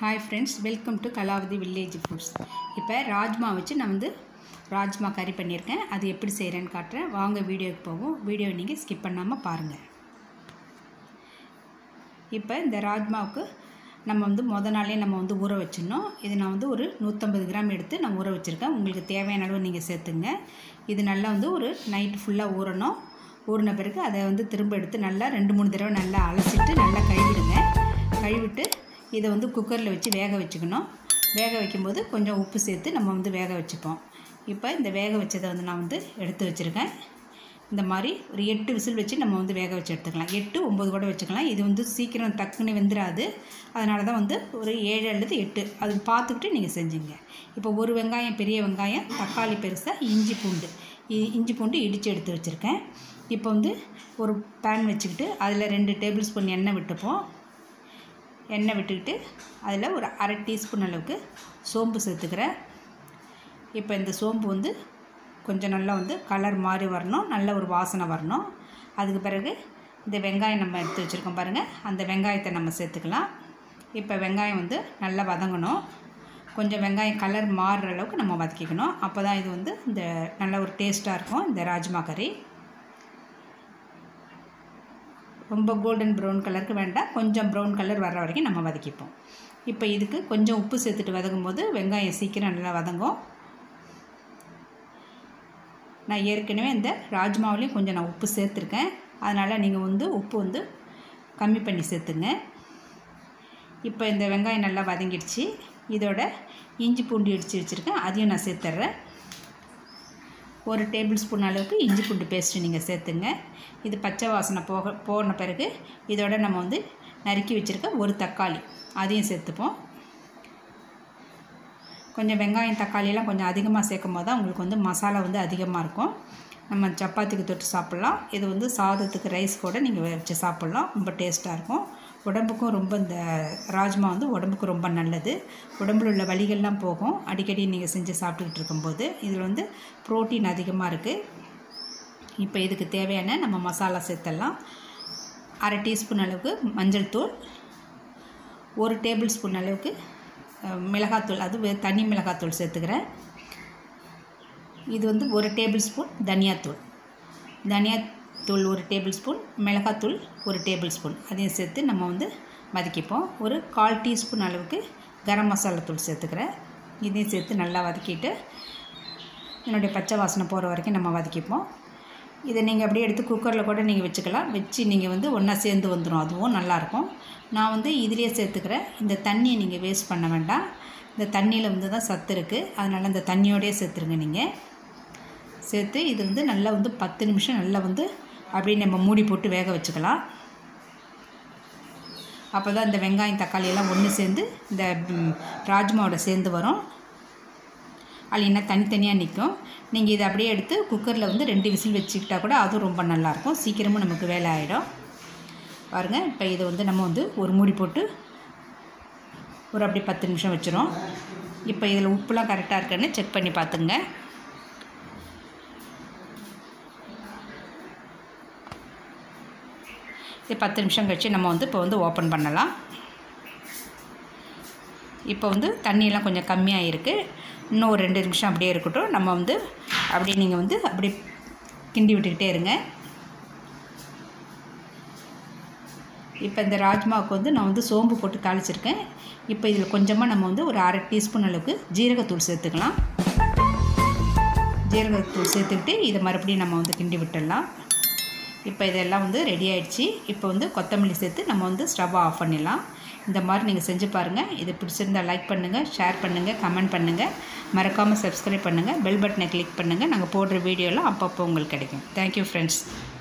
hi friends welcome to Kalavathi village foods இப்போ ராஜ்மா வச்சு நான் வந்து ராஜ்மா கறி பண்ணியிருக்கேன் அது எப்படி செய்கிறேன்னு காட்டுறேன் வாங்க வீடியோக்கு போவோம் வீடியோ நீங்கள் ஸ்கிப் பண்ணாமல் பாருங்கள் இப்போ இந்த ராஜ்மாவுக்கு நம்ம வந்து முத நாளே நம்ம வந்து ஊற வச்சிடணும் இது நான் வந்து ஒரு நூற்றம்பது கிராம் எடுத்து நான் ஊற வச்சுருக்கேன் உங்களுக்கு தேவையான அளவு நீங்கள் சேர்த்துங்க இது நல்லா வந்து ஒரு நைட்டு ஃபுல்லாக ஊறணும் ஊறின பிறகு அதை வந்து திரும்ப எடுத்து நல்லா ரெண்டு மூணு தடவை நல்லா அலசிட்டு நல்லா கழுவிடுங்க கழுவிட்டு இதை வந்து குக்கரில் வச்சு வேக வச்சுக்கணும் வேக வைக்கும்போது கொஞ்சம் உப்பு சேர்த்து நம்ம வந்து வேக வச்சுப்போம் இப்போ இந்த வேக வச்சதை வந்து நான் வந்து எடுத்து வச்சுருக்கேன் இந்த மாதிரி ஒரு எட்டு விசில் வச்சு நம்ம வந்து வேக வச்சு எடுத்துக்கலாம் எட்டு ஒம்பது கூட வச்சுக்கலாம் இது வந்து சீக்கிரம் டக்குன்னு வெந்துடாது அதனால தான் வந்து ஒரு ஏழு அல்லது எட்டு அது பார்த்துக்கிட்டு நீங்கள் செஞ்சுங்க இப்போ ஒரு வெங்காயம் பெரிய வெங்காயம் தக்காளி பெருசாக இஞ்சி பூண்டு இ- இஞ்சி பூண்டு இடித்து எடுத்து வச்சுருக்கேன் இப்போ வந்து ஒரு பேன் வச்சுக்கிட்டு அதில் ரெண்டு டேபிள் ஸ்பூன் எண்ணெய் விட்டுப்போம் எண்ணெய் விட்டுக்கிட்டு அதில் ஒரு அரை டீஸ்பூன் அளவுக்கு சோம்பு சேர்த்துக்கிறேன் இப்போ இந்த சோம்பு வந்து கொஞ்சம் நல்லா வந்து கலர் மாறி வரணும் நல்ல ஒரு வாசனை வரணும் அதுக்கு பிறகு இந்த வெங்காயம் நம்ம எடுத்து வச்சுருக்கோம் பாருங்கள் அந்த வெங்காயத்தை நம்ம சேர்த்துக்கலாம் இப்போ வெங்காயம் வந்து நல்லா வதங்கணும் கொஞ்சம் வெங்காயம் கலர் மாறுற அளவுக்கு நம்ம வதக்கிக்கணும் அப்போ தான் இது வந்து இந்த நல்ல ஒரு டேஸ்ட்டாக இருக்கும் இந்த ராஜ்மா கறி ரொம்ப கோல்டன் ப்ரௌன் கலருக்கு வேண்டாம் கொஞ்சம் ப்ரௌன் கலர் வர்ற வரைக்கும் நம்ம வதக்கிப்போம் இப்போ இதுக்கு கொஞ்சம் உப்பு சேர்த்துட்டு வதக்கும் போது வெங்காயம் சீக்கிரம் நல்லா வதங்கும் நான் ஏற்கனவே இந்த ராஜ்மாவுலேயும் கொஞ்சம் நான் உப்பு சேர்த்துருக்கேன் அதனால் நீங்கள் வந்து உப்பு வந்து கம்மி பண்ணி சேர்த்துங்க இப்போ இந்த வெங்காயம் நல்லா வதங்கிடுச்சு இதோட இஞ்சி பூண்டு இடித்து வச்சுருக்கேன் அதையும் நான் சேர்த்துட்றேன் ஒரு டேபிள் ஸ்பூன் அளவுக்கு இஞ்சி பூண்டு பேஸ்ட்டு நீங்கள் சேர்த்துங்க இது பச்சை வாசனை போக போன பிறகு இதோட நம்ம வந்து நறுக்கி வச்சுருக்க ஒரு தக்காளி அதையும் சேர்த்துப்போம் கொஞ்சம் வெங்காயம் தக்காளியெல்லாம் கொஞ்சம் அதிகமாக சேர்க்கும் போது தான் உங்களுக்கு வந்து மசாலா வந்து அதிகமாக இருக்கும் நம்ம சப்பாத்திக்கு தொட்டு சாப்பிட்லாம் இது வந்து சாதத்துக்கு ரைஸ் கூட நீங்கள் வச்சு சாப்பிட்லாம் ரொம்ப டேஸ்ட்டாக இருக்கும் உடம்புக்கும் ரொம்ப இந்த ராஜ்மா வந்து உடம்புக்கு ரொம்ப நல்லது உடம்புல உள்ள வலிகள்லாம் போகும் அடிக்கடி நீங்கள் செஞ்சு சாப்பிட்டுக்கிட்டு இருக்கும்போது இதில் வந்து புரோட்டீன் அதிகமாக இருக்குது இப்போ இதுக்கு தேவையான நம்ம மசாலா சேர்த்துடலாம் அரை டீஸ்பூன் அளவுக்கு மஞ்சள் தூள் ஒரு டேபிள் ஸ்பூன் அளவுக்கு அஹ், மிளகாத்தூள் அது வே- தனி மிளகாத்தூள் சேர்த்துக்கிறேன் இது வந்து ஒரு டேபிள் ஸ்பூன் தனியாத்தூள் தனியாத்தூள் ஒரு டேபிள் ஸ்பூன் மிளகாத்தூள் ஒரு டேபிள் ஸ்பூன் அதையும் சேர்த்து நம்ம வந்து வதக்கிப்போம் ஒரு கால் டீஸ்பூன் அளவுக்கு கரம் மசாலா தூள் சேர்த்துக்கிறேன் இதையும் சேர்த்து நல்லா வதக்கிட்டு என்னுடைய பச்சை வாசனை போகிற வரைக்கும் நம்ம வதக்கிப்போம் இதை நீங்கள் அப்படியே எடுத்து குக்கரில் கூட நீங்கள் வச்சுக்கலாம் வச்சு நீங்கள் வந்து ஒன்றா சேர்ந்து வந்துடும் அதுவும் நல்லாயிருக்கும் நான் வந்து இதுலேயே சேர்த்துக்கிறேன் இந்த தண்ணியை நீங்கள் வேஸ்ட் பண்ண வேண்டாம் இந்த தண்ணியில் வந்து தான் சத்து இருக்குது அதனால் இந்த தண்ணியோடயே சேர்த்துருங்க நீங்கள் சேர்த்து இது வந்து நல்லா வந்து பத்து நிமிஷம் நல்லா வந்து அப்படியே நம்ம மூடி போட்டு வேக வச்சுக்கலாம் அப்போ தான் இந்த வெங்காயம் தக்காளி எல்லாம் ஒன்று சேர்ந்து இந்த ம், ராஜ்மாவோட சேர்ந்து வரும் இல்லைன்னா தனித்தனியாக நிற்கும் நீங்கள் இதை அப்படியே எடுத்து குக்கரில் வந்து ரெண்டு விசில் வச்சுக்கிட்டா கூட அதுவும் ரொம்ப நல்லாயிருக்கும் சீக்கிரமும் நமக்கு வேலை ஆகிடும் பாருங்கள் இப்போ இதை வந்து நம்ம வந்து ஒரு மூடி போட்டு ஒரு அப்படி பத்து நிமிஷம் வச்சிரும் இப்போ இதில் உப்புலாம் கரெக்டாக இருக்கான்னு செக் பண்ணி பார்த்துங்க இது பத்து நிமிஷம் கழிச்சு நம்ம வந்து இப்போ வந்து ஓப்பன் பண்ணலாம் இப்போ வந்து தண்ணியெல்லாம் கொஞ்சம் கம்மியாக இருக்குது இன்னும் ஒரு ரெண்டு நிமிஷம் அப்படியே இருக்கட்டும் நம்ம வந்து அப்படியே நீங்கள் வந்து அப்படியே கிண்டி விட்டுக்கிட்டே இருங்க இப்போ இந்த ராஜ்மாவுக்கு வந்து நான் வந்து சோம்பு போட்டு தாளிச்சிருக்கேன் இப்போ இதில் கொஞ்சமாக நம்ம வந்து ஒரு அரை டீஸ்பூன் அளவுக்கு ஜீரகத்தூள் சேர்த்துக்கலாம் ஜீரகத்தூள் சேர்த்துக்கிட்டு இதை மறுபடியும் நம்ம வந்து கிண்டி விட்டுடலாம் இப்போ இதெல்லாம் வந்து ரெடி ஆயிடுச்சு இப்போ வந்து கொத்தமல்லி சேர்த்து நம்ம வந்து ஸ்டவ் ஆஃப் பண்ணிடலாம் இந்த மாதிரி நீங்கள் செஞ்சு பாருங்கள் இது பிடிச்சிருந்தா லைக் பண்ணுங்கள் ஷேர் பண்ணுங்கள் கமெண்ட் பண்ணுங்கள் மறக்காமல் சப்ஸ்கிரைப் பண்ணுங்கள் பெல் பட்டனை கிளிக் பண்ணுங்கள் நாங்கள் போடுற வீடியோலாம் அப்பப்போ உங்களுக்கு கிடைக்கும் தேங்க்யூ ஃப்ரெண்ட்ஸ்